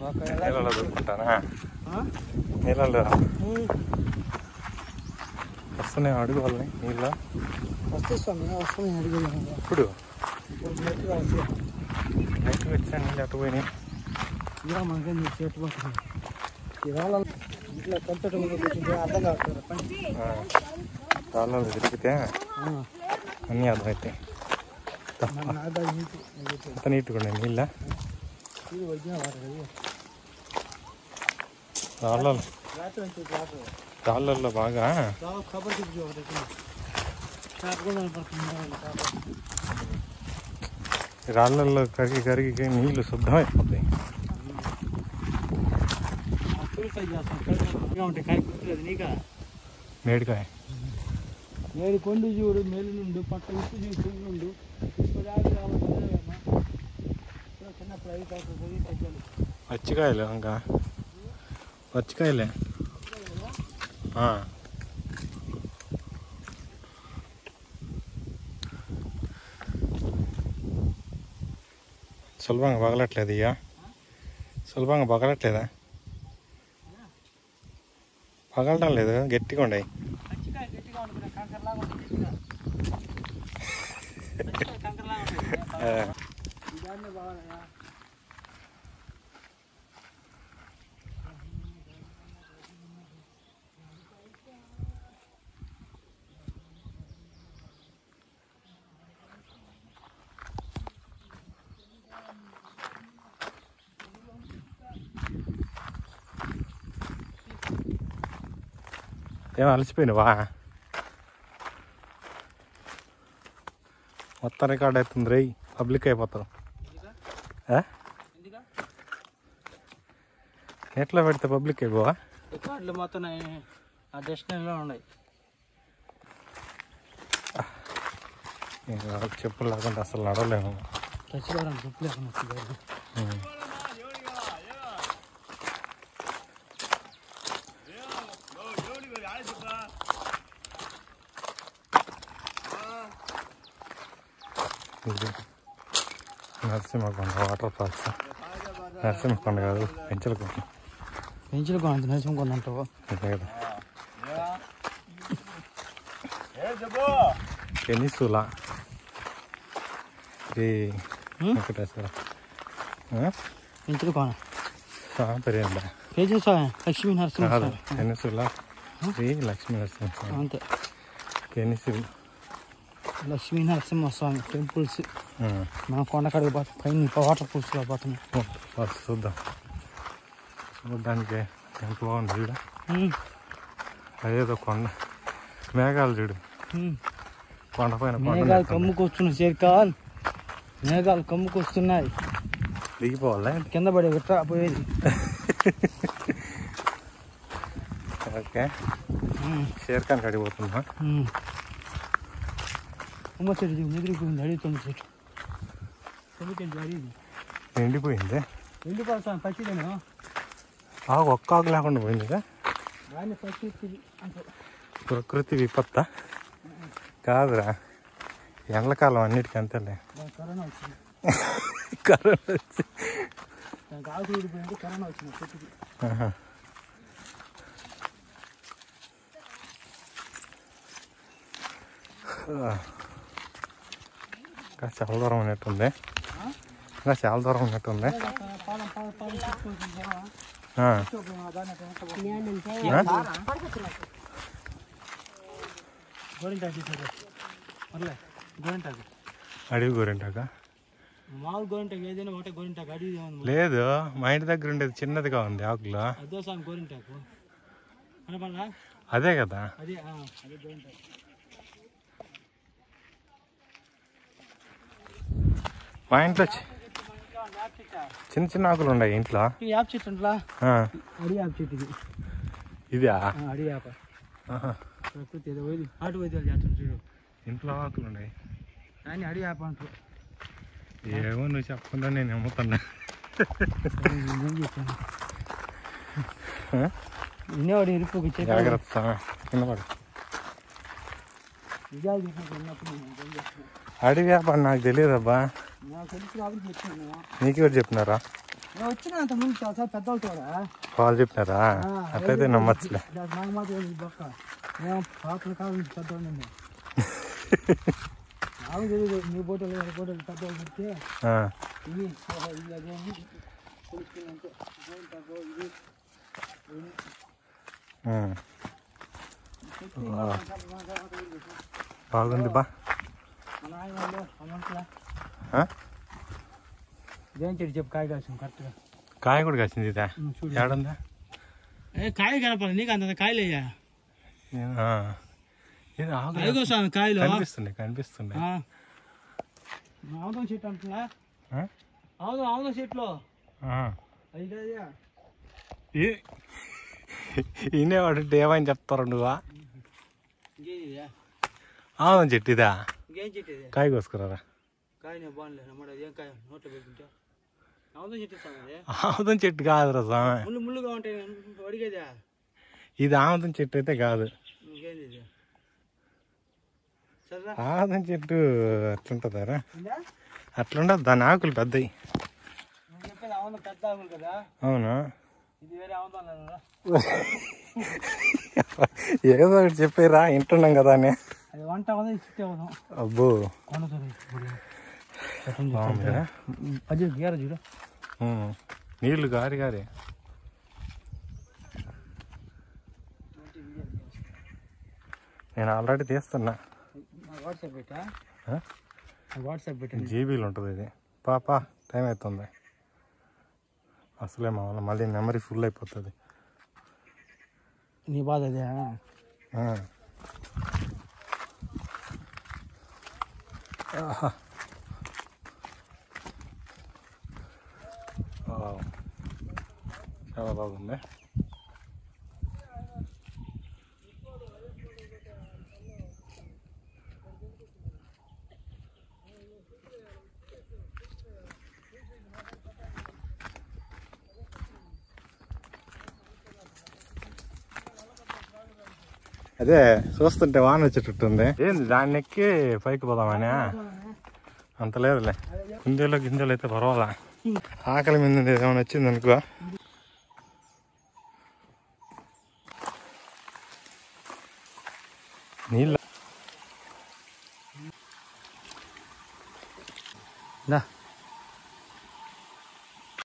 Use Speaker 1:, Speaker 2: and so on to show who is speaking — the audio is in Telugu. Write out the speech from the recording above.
Speaker 1: నీళ్ళలో దొరుకుంటానా నీళ్ళలో వస్తున్నాయి అడుగు వాళ్ళని నీళ్ళ
Speaker 2: వస్తే స్వామి వస్తుంది అడిగేది
Speaker 1: ఇప్పుడు
Speaker 2: నెట్ రాసి
Speaker 1: నైట్ వచ్చా నీళ్ళు అటు పోయినాయి
Speaker 2: ఇలా మనకేం చెట్టు పడుతుంది ఇవాళ ఇంట్లో కంప్యూటర్ ముందు కూర్చుంటే అర్థం కావట్లేదు పని
Speaker 1: ఆ, రాళ్ళలో తిరిగితే అన్నీ అర్థమవుతాయి
Speaker 2: మన ఆదాయం నీటి నీటి.
Speaker 1: అంత నీట్గా ఉన్నాయి నీళ్ళ
Speaker 2: ఇది వైద్యం వాడదు
Speaker 1: రాళ్ళలో
Speaker 2: రాత్రి నుంచి రాత్రి
Speaker 1: రాళ్ళల్లో బాగా
Speaker 2: బాగా కబర్ చూపించి ఒకటి చేప కూడా కనపడుతుంది చేప
Speaker 1: రాళ్ళల్లో కరిగి కరిగి నీళ్ళు శుద్ధమైపోతాయి
Speaker 2: ప్యూరిఫై చేస్తాం కడుపుగా ఉంటాయి కాయ గుర్తులేదు నీకా
Speaker 1: మేడికాయ
Speaker 2: నేడు కొండు చూడు మేలు నుండు పట్ట ఉప్పు చూడు కుండు నుండు ఇప్పుడు ఆగి రావాలి చదివేమ్మా. ఇప్పుడు చిన్నప్పుడు ఐదు సంవత్సరాలు చదివి తగ్గాలి
Speaker 1: పచ్చికాయలు ఇంకా పచ్చికాయలే ఆ. సులభంగా పగలట్లేదు ఇక సులభంగా పగలట్లేదా పగలటం లేదు గట్టిగా ఉండయి
Speaker 2: పచ్చికాయ గట్టిగా ఉంటుంది కంకరలాగా ఉంటుంది గట్టిగా పచ్చికాయ కంకరలాగా ఉంటుంది
Speaker 1: ఆ,
Speaker 2: దాన్నే బాగాలయ్యా
Speaker 1: ఏం అలసిపోయినావా మొత్తం రికార్డ్ అవుతుంది రై పబ్లిక్ అయిపోతావు ఆ?
Speaker 2: ఎందుకా
Speaker 1: నెట్లో పెడితే పబ్లిక్ అయిపోవా
Speaker 2: రికార్డులు మొత్తం ఆ డెస్టినరీలో ఉన్నాయి
Speaker 1: నేను వాళ్ళకి చెప్పులు లేకుండా అసలు నడవలేము
Speaker 2: చచ్చిపోవడానికి చెప్పలేకుండా
Speaker 1: ఉం. ఇది నరసింహకొండ వాటర్ ఫాల్స్ నరసింహకొండ కాదు పెంచలకొండ
Speaker 2: పెంచులు కొంత నిజం కొందంటావు
Speaker 1: అంతే కదా పెనిసులా శ్రీ వెంకటేశ్వర
Speaker 2: పెంచులు కొన
Speaker 1: పెరిగిందా
Speaker 2: పేజీ స్వామి లక్ష్మీ నరసింహ
Speaker 1: కాదు
Speaker 2: స్వామి.
Speaker 1: పెనిసులా శ్రీ లక్ష్మీ నరసింహ
Speaker 2: అంతే
Speaker 1: పెనిసులు
Speaker 2: లక్ష్మీ నరసింహ స్వామి టెంపుల్స్ మన కొండ కడుగు పోతే పైన వాటర్ ఫూల్స్ లో పోతున్నాయి
Speaker 1: ఫస్ట్ చూద్దాం చూడడానికి ఎంత బాగుంది చూడు అదేదో కొండ మేఘాలు చూడు కొండ పైన కొండ
Speaker 2: మేఘాలు
Speaker 1: నెట్టుంది.
Speaker 2: కమ్ముకొస్తున్నాయి చేరికాల్ మేఘాలు కమ్ముకొస్తున్నాయి
Speaker 1: దిగిపోవాలా
Speaker 2: కింద పడే విట్రా పోయేది
Speaker 1: ఓకే షేర్ఖాన్ కడిగిపోతుందా
Speaker 2: ఉమ్మ చెట్టు చూడు, ఎదురుపోయింది అడిగి తొమ్మిది చెట్టు తొమ్మిది చెట్టు అడిగింది
Speaker 1: ఎండిపోయింది
Speaker 2: ఎండిపోవాలి స్వామి పచ్చిదేనా
Speaker 1: ఆకు ఒక్క ఆకు లేకుండా పోయిందిగా
Speaker 2: దాన్ని పచ్చి అంటే
Speaker 1: ప్రకృతి విపత్త కాదురా ఎండలకాలం అన్నిటికీ అంతేలే
Speaker 2: దానికి కరోనా వచ్చింది
Speaker 1: కరోనా వచ్చి
Speaker 2: దానికి ఆకులు ఊడిపోయింది కరోనా వచ్చింది చెట్టుకి
Speaker 1: ఆహా. ఇంకా చాలా దూరం ఉన్నట్టుంది ఇంకా చాలా దూరం ఉన్నట్టుంది
Speaker 2: పాలం పాలం పాలం తీసుకొచ్చింది కదా
Speaker 1: ఆ.
Speaker 2: గోరింటాకు తీసేది పర్లే గోరింటాకు
Speaker 1: అడవి గోరింటాక
Speaker 2: మామూలు గోరింటాకు ఏదైనా ఒకటే గోరింటాకు అడిగి ఉంది
Speaker 1: లేదు మా ఇంటి దగ్గర ఉండేది చిన్నదిగా ఉంది ఆకులు
Speaker 2: అదో స్వామి గోరింటాకు కనపడలా
Speaker 1: అదే కదా
Speaker 2: అదే ఆ, అదే గోరింటాకు
Speaker 1: మా ఇంట్లో చి- చిన్న చిన్న ఆకులు ఉన్నాయి ఇంట్లో
Speaker 2: ఈ యాప్ చెట్టు ఉంట్లా
Speaker 1: ఆ.
Speaker 2: అడి యాప్ చెట్టు ఇది
Speaker 1: ఇదా
Speaker 2: ఆ, అడి యాప
Speaker 1: ఆహా.
Speaker 2: ప్రకృతి ఏదో వైద్యం ఆటు వైద్యాలు చేస్తుంది చూడు
Speaker 1: ఇంట్లో ఆకులు ఉన్నాయి
Speaker 2: కానీ అడి యాప అంటారు
Speaker 1: ఏమో నువ్వు చెప్పకుండా నేను నమ్ముతున్నా
Speaker 2: నేనేం చెప్పాను
Speaker 1: ఆ?
Speaker 2: వినేవాడు ఇరుపు చెట్టు
Speaker 1: జాగ్రత్త స్వామి. కింద పడు
Speaker 2: నిజాలు చెప్పినప్పుడు ఉన్నప్పుడు నేను ఏం చేస్తున్నాను
Speaker 1: అడవి వ్యాపారం నాకు తెలియదబ్బా
Speaker 2: నాకు తెలిసి కాబట్టి చెప్తున్నాను
Speaker 1: నీకెవరు చెప్పినారా
Speaker 2: నేను వచ్చిన అంత ముందు చాలా పెద్దవాళ్ళతో కూడా
Speaker 1: వాళ్ళు చెప్పినారా అట్లయితే నమ్మచ్చులే
Speaker 2: నాకు మాత్రం తెలియదు బొక్క నేను పాపల కాలం నుంచి పెద్దవాడిని నేను. నాకు తెలియదు నీ ఫోటోలు ఈ ఫోటోలు పెద్దవాళ్ళు చెప్తే
Speaker 1: ఆ,
Speaker 2: ఇవి ఓహో, ఇవి అదేమి తెలుసుకున్నంతే ఫోన్ తక్కువ ఇది
Speaker 1: ఉమ్.
Speaker 2: చెప్తే ఇంకా మన కాడ- మన కాడ ఒకటి ఉంది.
Speaker 1: బాగుంది బా
Speaker 2: మా నాయన వాళ్ళు అమ్మంటలా
Speaker 1: ఆ?
Speaker 2: దేని చెట్టు చెప్పు కాయ కాల్సిన కరెక్ట్గా
Speaker 1: కాయ కూడా కాసింది ఇదా
Speaker 2: చూడు
Speaker 1: ఏడుందా
Speaker 2: ఏ కాయ కనపడదు నీకు అంత కాయలేయ్యా
Speaker 1: ఆ. ఇది ఆకు
Speaker 2: కాయ కోసం కాయలు
Speaker 1: కనిపిస్తుంది కనిపిస్తుంది
Speaker 2: ఆవుదం చెట్టు అంటున్నా
Speaker 1: ఆ?
Speaker 2: ఆవుదం ఆవుదం చెట్లు
Speaker 1: ఆ.
Speaker 2: అది కాదయా
Speaker 1: ఈ- ఈయనేవాడు ఏమని చెప్తారు నువ్వా
Speaker 2: ఇంకేం ఇదా
Speaker 1: అవును చెట్టు ఇదా
Speaker 2: ఇంకేం చెట్టు ఇది
Speaker 1: కాయ కోసుకురారా
Speaker 2: కాయ నేను బాగుండలే నమ్మడు అదేం కాయ నోట్లో పెట్టుకుంటా ఆవుదం చెట్టు ఇస్తాను అది
Speaker 1: ఆముదం చెట్టు కాదురా స్వామి
Speaker 2: ముళ్ళు ముళ్ళుగా ఉంటాయి అడిగేదా
Speaker 1: ఇది ఆముదం చెట్టు అయితే కాదు
Speaker 2: ఇంకేంది ఇది సరేరా
Speaker 1: ఆముదం చెట్టు అట్లుంటుందారా
Speaker 2: ఉందా
Speaker 1: అట్లుండదు దాని ఆకులు పెద్దవి
Speaker 2: నేను చెప్పేది ఆవుదం పెద్ద ఆవులు కదా
Speaker 1: అవునా
Speaker 2: ఇది వేరే ఆవుదం లేదా
Speaker 1: ఏదో ఒకటి చెప్పారా వింటున్నాం కదా అని
Speaker 2: అది వంట అవుదాం ఇది చిట్టి అవుదాం
Speaker 1: అబ్బో
Speaker 2: కొనసారి
Speaker 1: బాగుందిరా
Speaker 2: పది గేర చూడు
Speaker 1: ఉమ్. నీళ్లు గారి గారి నేను ఆల్రెడీ తీస్తున్నా
Speaker 2: నాకు వాట్సాప్ పెట్టా
Speaker 1: ఆ?
Speaker 2: నాకు వాట్సాప్ పెట్టండి
Speaker 1: జీబీలు ఉంటుంది ఇది పాపా టైం అవుతుంది అసలే మా వల్ల మళ్ళీ మెమరీ ఫుల్ అయిపోతుంది
Speaker 2: నీ బాధ అదే
Speaker 1: ఆ. ఆహా. వావ్. చాలా బాగుంది అదే చూస్తుంటే వాన వచ్చేటట్టుంది ఏంది దాన్ని ఎక్కి పైకి పోదామని అంత లేదులే గింజలు గింజలు అయితే పర్వాలా ఆకలి మీద ఉంది, ఏమైనా వచ్చింది అనుకో నీళ్ళ
Speaker 2: దా